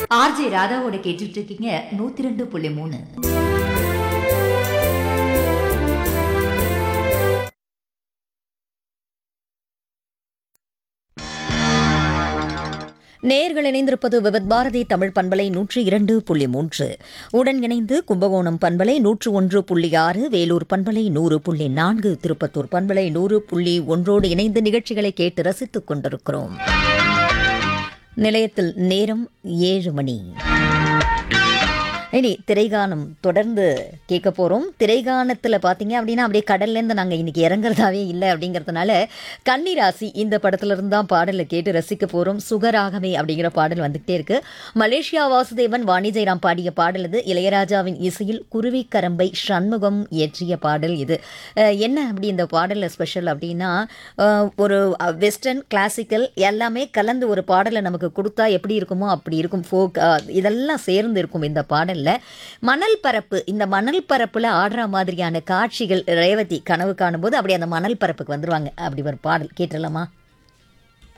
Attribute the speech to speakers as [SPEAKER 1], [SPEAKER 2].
[SPEAKER 1] RJ ராதாவோட கேட்டுட்டு இருக்கீங்க நூத்தி ரெண்டு புள்ளி மூணு
[SPEAKER 2] நேர்கள் இணைந்திருப்பது விவத் பாரதி தமிழ் பண்பலை நூற்றி இரண்டு புள்ளி மூன்று உடன் இணைந்து கும்பகோணம் பண்பலை நூற்று ஒன்று புள்ளி ஆறு வேலூர் பண்பலை நூறு புள்ளி நான்கு திருப்பத்தூர் பண்பலை நூறு புள்ளி ஒன்றோடு இணைந்து நிகழ்ச்சிகளை கேட்டு ரசித்துக் கொண்டிருக்கிறோம் நிலையத்தில் நேரம் ஏழு மணி இனி திரைகானம் தொடர்ந்து கேட்க போகிறோம் திரைகானத்தில் பார்த்தீங்க அப்படின்னா அப்படியே கடல்லேருந்து நாங்கள் இன்னைக்கு இறங்குறதாவே இல்லை அப்படிங்கிறதுனால கன்னிராசி இந்த படத்துல இருந்து தான் பாடலை கேட்டு ரசிக்க போகிறோம் சுகராகவே அப்படிங்கிற பாடல் வந்துகிட்டே இருக்கு மலேசியா வாசுதேவன் வாணி ஜெயராம் பாடிய பாடல் இது இளையராஜாவின் இசையில் குருவி கரம்பை சண்முகம் இயற்றிய பாடல் இது அஹ் என்ன அப்படி இந்த பாடலில் ஸ்பெஷல் அப்படின்னா அஹ் ஒரு வெஸ்டர்ன் கிளாசிக்கல் எல்லாமே கலந்து ஒரு பாடலை நமக்கு கொடுத்தா எப்படி இருக்குமோ அப்படி இருக்கும் ஃபோக் இதெல்லாம் சேர்ந்து இருக்கும் இந்த பாடலில் மணல் பரப்பு இந்த மணல் பரப்பில் ஆடுற மாதிரியான காட்சிகள் ரேவதி கனவு காணும்போது அப்படி அந்த மணல் பரப்புக்கு வந்துருவாங்க அப்படி ஒரு பாடல் கேட்டுடலாமா